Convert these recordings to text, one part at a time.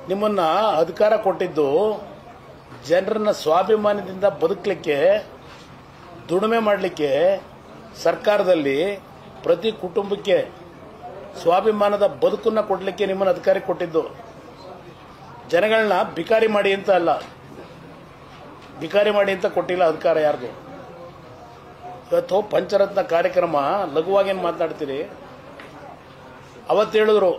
ನಿಮ್ಮನ್ನ ಅಧಿಕಾರ ಕೊಟ್ಟಿದ್ದು ಜನರನ್ನ ಸ್ವಾಭಿಮಾನದಿಂದ ಬದುಕಲಿಕ್ಕೆ ದುಡಿಮೆ ಮಾಡಲಿಕ್ಕೆ ಸರ್ಕಾರದಲ್ಲಿ ಪ್ರತಿ ಕುಟುಂಬಕ್ಕೆ ಸ್ವಾಭಿಮಾನದ ಬದುಕನ್ನ ಕೊಡಲಿಕ್ಕೆ ನಿಮ್ಮನ್ನು ಅಧಿಕಾರ ಕೊಟ್ಟಿದ್ದು ಜನಗಳನ್ನ ಬಿಕಾರಿ ಮಾಡಿ ಅಂತ ಅಲ್ಲ ಬಿಕಾರಿ ಮಾಡಿ ಅಂತ ಕೊಟ್ಟಿಲ್ಲ ಅಧಿಕಾರ ಯಾರಿಗೂ ಇವತ್ತು ಪಂಚರತ್ನ ಕಾರ್ಯಕ್ರಮ ಲಘುವಾಗೇನು ಮಾತನಾಡ್ತೀರಿ ಅವತ್ತು ಹೇಳಿದ್ರು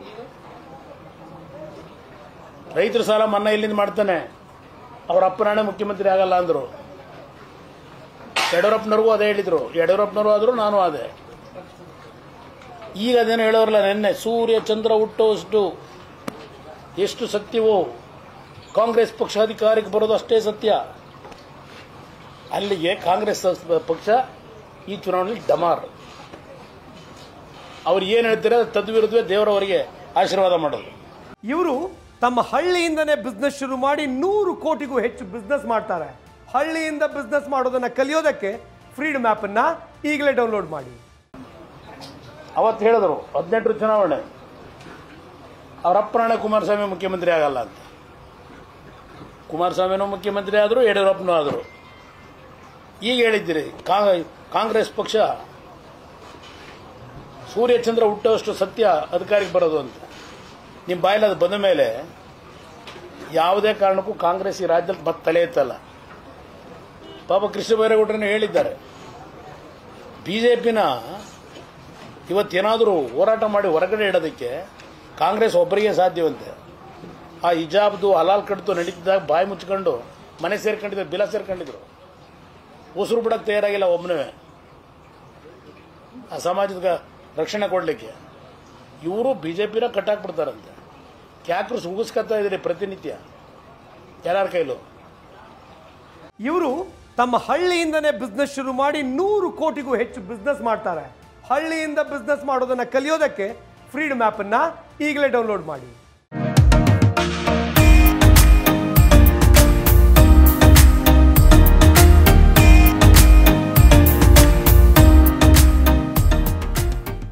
ರೈತರ ಸಾಲ ಮನ್ನಾ ಇಲ್ಲಿಂದ ಮಾಡ್ತಾನೆ ಅವ್ರ ಅಪ್ಪನಾಣೆ ಮುಖ್ಯಮಂತ್ರಿ ಆಗಲ್ಲ ಅಂದರು ಯಡಿಯೂರಪ್ಪನವ್ರಿಗೂ ಅದೇ ಹೇಳಿದ್ರು ಯಡಿಯೂರಪ್ಪನವರು ಆದರೂ ನಾನು ಅದೇ ಈಗ ಅದೇನು ಹೇಳೋರಲ್ಲ ನಿನ್ನೆ ಸೂರ್ಯ ಚಂದ್ರ ಹುಟ್ಟುವಷ್ಟು ಎಷ್ಟು ಸತ್ಯವೋ ಕಾಂಗ್ರೆಸ್ ಪಕ್ಷ ಅಧಿಕಾರಕ್ಕೆ ಬರೋದು ಅಷ್ಟೇ ಸತ್ಯ ಅಲ್ಲಿಗೆ ಕಾಂಗ್ರೆಸ್ ಪಕ್ಷ ಈ ಚುನಾವಣೆಯಲ್ಲಿ ಡಮಾರ್ ಅವ್ರು ಏನು ಹೇಳ್ತಾರೆ ತದ್ವಿರುದ್ಧವೇ ದೇವರವರಿಗೆ ಆಶೀರ್ವಾದ ಮಾಡೋದು ಇವರು ತಮ್ಮ ಹಳ್ಳಿಯಿಂದನೇ ಬಿಸ್ನೆಸ್ ಶುರು ಮಾಡಿ ನೂರು ಕೋಟಿಗೂ ಹೆಚ್ಚು ಬಿಸ್ನೆಸ್ ಮಾಡ್ತಾರೆ ಹಳ್ಳಿಯಿಂದ ಬಿಸ್ನೆಸ್ ಮಾಡೋದನ್ನ ಕಲಿಯೋದಕ್ಕೆ ಫ್ರೀಡಮ್ ಅನ್ನ ಈಗಲೇ ಡೌನ್ಲೋಡ್ ಮಾಡಿ ಅವತ್ತು ಹೇಳಿದ್ರು ಹದಿನೆಂಟರ ಚುನಾವಣೆ ಅವರ ಅಪ್ಪನಾಣೆ ಕುಮಾರಸ್ವಾಮಿ ಮುಖ್ಯಮಂತ್ರಿ ಆಗಲ್ಲ ಅಂತ ಕುಮಾರಸ್ವಾಮಿನೂ ಮುಖ್ಯಮಂತ್ರಿ ಆದರು ಯಡಿಯೂರಪ್ಪನೂ ಆದರು ಈಗ ಹೇಳಿದ್ದೀರಿ ಕಾ- ಕಾಂಗ್ರೆಸ್ ಪಕ್ಷ ಸೂರ್ಯಚಂದ್ರ ಹುಟ್ಟುವಷ್ಟು ಸತ್ಯ ಅಧಿಕಾರಕ್ಕೆ ಬರೋದು ಅಂತ ನಿಮ್ಮ ಬಾಯಲ್ಲಿ ಅದು ಬಂದ ಮೇಲೆ ಯಾವುದೇ ಕಾರಣಕ್ಕೂ ಕಾಂಗ್ರೆಸ್ ಈ ರಾಜ್ಯದಲ್ಲಿ ಮತ್ತೆ ತಲೆ ಎತ್ತಲ್ಲ ಪಾಪ ಕೃಷ್ಣ ಬೈರೇಗೌಡರನ್ನು ಹೇಳಿದ್ದಾರೆ ಬಿಜೆಪಿನ ಇವತ್ತೇನಾದರೂ ಹೋರಾಟ ಮಾಡಿ ಹೊರಗಡೆ ಇಡೋದಕ್ಕೆ ಕಾಂಗ್ರೆಸ್ ಒಬ್ಬರಿಗೆ ಸಾಧ್ಯವಂತೆ ಆ ಹಿಜಾಬ್ದು ಹಲಾಲ್ ಕಡ್ದು ನಡೀತಿದ್ದಾಗ ಬಾಯಿ ಮುಚ್ಕೊಂಡು ಮನೆ ಸೇರ್ಕೊಂಡಿದ್ರು ಬಿಲ ಸೇರ್ಕೊಂಡಿದ್ರು ಉಸಿರು ಬಿಡಕ್ಕೆ ತಯಾರಾಗಿಲ್ಲ ಒಬ್ಬನೇ ಆ ಸಮಾಜದ ರಕ್ಷಣೆ ಕೊಡಲಿಕ್ಕೆ ಇವರು ಬಿ ಜೆ ಪಿನ ಕಟ್ಟಾಕ್ಬಿಡ್ತಾರಂತೆ ಕ್ಯಾಕ್ರು ಸುಗಿಸ್ಕೊತಾ ಇದ್ದೀರಿ ಪ್ರತಿನಿತ್ಯ ಯಾರ್ಯಾರ ಕೈಲೂ ಇವರು ತಮ್ಮ ಹಳ್ಳಿಯಿಂದನೇ ಬಿಸ್ನೆಸ್ ಶುರು ಮಾಡಿ ನೂರು ಕೋಟಿಗೂ ಹೆಚ್ಚು ಬಿಸ್ನೆಸ್ ಮಾಡ್ತಾರೆ ಹಳ್ಳಿಯಿಂದ ಬಿಸ್ನೆಸ್ ಮಾಡೋದನ್ನ ಕಲಿಯೋದಕ್ಕೆ ಫ್ರೀಡಮ್ ಅನ್ನ ಈಗಲೇ ಡೌನ್ಲೋಡ್ ಮಾಡಿ